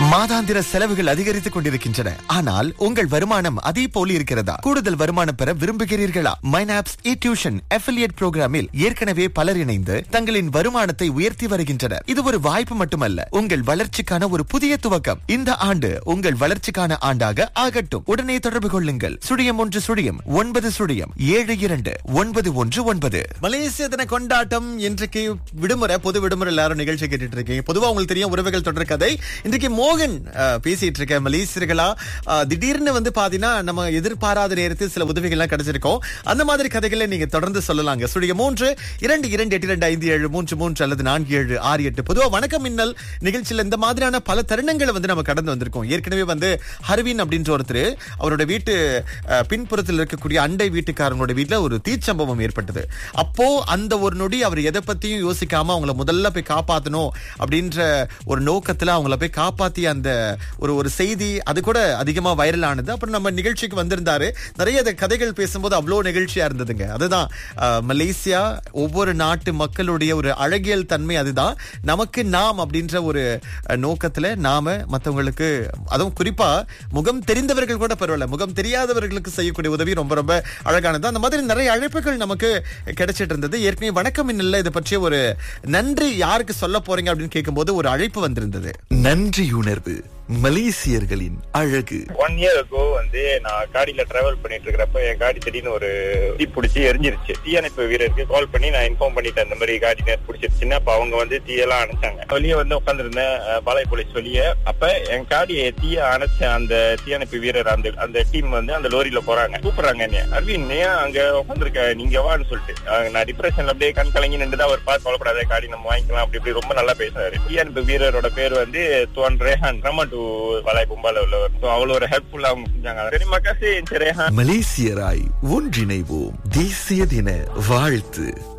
மாதாந்திர செலவுகள் அதிகரித்துக் கொண்டிருக்கின்றன ஆனால் உங்கள் வருமானம் அதே போல இருக்கிறதா கூடுதல் வருமானம் பெற விரும்புகிறீர்களா மைனாப்ஸ் இ டியூஷன் அஃபிலியேட் புரோகிராமில் ஏற்கனவே பலர் இணைந்து தங்களின் வருமானத்தை உயர்த்தி வருகின்றனர் இது ஒரு வாய்ப்பு மட்டுமல்ல உங்கள் வளர்ச்சிக்கான ஒரு புதிய துவக்கம் இந்த ஆண்டு உங்கள் வளர்ச்சிக்கான ஆண்டாக ஆகட்டும் உடனே தொடர்பு கொள்ளுங்கள் சுழியம் ஒன்று சுழியம் ஒன்பது சுழியம் ஏழு இரண்டு ஒன்பது ஒன்று ஒன்பது மலேசிய தின கொண்டாட்டம் இன்றைக்கு விடுமுறை பொது விடுமுறை எல்லாரும் நிகழ்ச்சி கேட்டுட்டு இருக்கீங்க பொதுவா உங்களுக்கு தெரியும் உறவுகள் தொடர் கதை இன்றைக்கு மோகன் அஹ், பேசிட்டு இருக்க மலேசியர்களா அஹ், திடீர்னு வந்து பாத்தீங்கன்னா நம்ம எதிர்பாராத நேரத்தில் சில உதவிகள்லாம் கிடைச்சிருக்கோம் அந்த மாதிரி கதைகளை நீங்க தொடர்ந்து சொல்லலாங்க சுழிய மூன்று இரண்டு இரண்டு எட்டு இரண்டு ஐந்து ஏழு மூன்று மூன்று அல்லது நான்கு ஏழு ஆறு எட்டு பொதுவா வணக்கம் மின்னல் நிகழ்ச்சியில இந்த மாதிரியான பல தருணங்களை வந்து நம்ம கடந்து வந்திருக்கோம் ஏற்கனவே வந்து ஹர்வின் அப்படின்ற ஒருத்தர் அவரோட வீட்டு அஹ், பின்புறத்தில் இருக்கக்கூடிய அண்டை வீட்டுக்காரங்களோட வீட்டுல ஒரு தீச்சம்பவம் ஏற்பட்டது அப்போ அந்த ஒரு நொடி அவர் எதை பத்தியும் யோசிக்காம அவங்கள முதல்ல போய் காப்பாத்தணும் அப்படின்ற ஒரு நோக்கத்துல அவங்கள போய் காப்பாத்திய அந்த ஒரு ஒரு செய்தி அது கூட அதிகமா வைரல் ஆனது அப்புறம் நம்ம நிகழ்ச்சிக்கு வந்திருந்தாரு நிறைய அந்த கதைகள் பேசும்போது அவ்வளோ நிகழ்ச்சியா இருந்ததுங்க அதுதான் அஹ், மலேசியா ஒவ்வொரு நாட்டு மக்களுடைய ஒரு அழகியல் தன்மை அதுதான் நமக்கு நாம் அப்படின்ற ஒரு அஹ், நோக்கத்துல நாம மத்தவங்களுக்கு அதுவும் குறிப்பா முகம் தெரிந்தவர்கள் கூட பரவாயில்ல முகம் தெரியாதவர்களுக்கு செய்யக்கூடிய உதவி ரொம்ப ரொம்ப அழகானது அந்த மாதிரி நிறைய அழைப்புகள் நமக்கு கிடைச்சிட்டு இருந்தது ஏற்கனவே வணக்கம் இல்லை இதை பற்றிய ஒரு நன்றி யாருக்கு சொல்ல போறீங்க அப்படின்னு கேட்கும்போது ஒரு அழைப்பு வந்திருந்தது நன்றி உணர்வு மலேசியர்களின் அழகு ஒன் இயர் ago வந்து நான் காடியில டிராவல் பண்ணிட்டு இருக்கிறப்ப என் காடி திடீர்னு ஒரு தீ பிடிச்சி எரிஞ்சிருச்சு தீயணைப்பு வீரருக்கு கால் பண்ணி நான் இன்ஃபார்ம் பண்ணிட்டேன் இந்த மாதிரி காடி நேர் பிடிச்சிருச்சுன்னு அப்ப அவங்க வந்து தீயெல்லாம் அணைச்சாங்க வெளியே வந்து உட்காந்துருந்தேன் பாலை போலீஸ் வெளியே அப்ப என் காடியை தீய அணைச்ச அந்த தீயணைப்பு வீரர் அந்த அந்த டீம் வந்து அந்த லோரியில போறாங்க கூப்பிடுறாங்க என்னைய அரவிந்த் நீ ஏன் அங்க உட்காந்துருக்க நீங்க வான்னு சொல்லிட்டு அஹ் நான் டிப்ரெஷன்ல அப்படியே கண் கலங்கி நின்று அவர் பார்த்து கவலைப்படாத காடி நம்ம வாங்கிக்கலாம் அப்படி இப்படி ரொம்ப நல்லா பேசினாரு தீயணைப்பு வீரரோட பேர் வந்து துவன் ரேஹான் ரமா டு வலாய் கும்பால உள்ளவர் So அவ்வளவு ஒரு ஹெல்ப்ஃபுல்லா அவங்க செஞ்சாங்க சரி மக்காசி ரேஹான் மலேசியராய் ஒன்றிணைவோம் தேசிய தின வாழ்த்து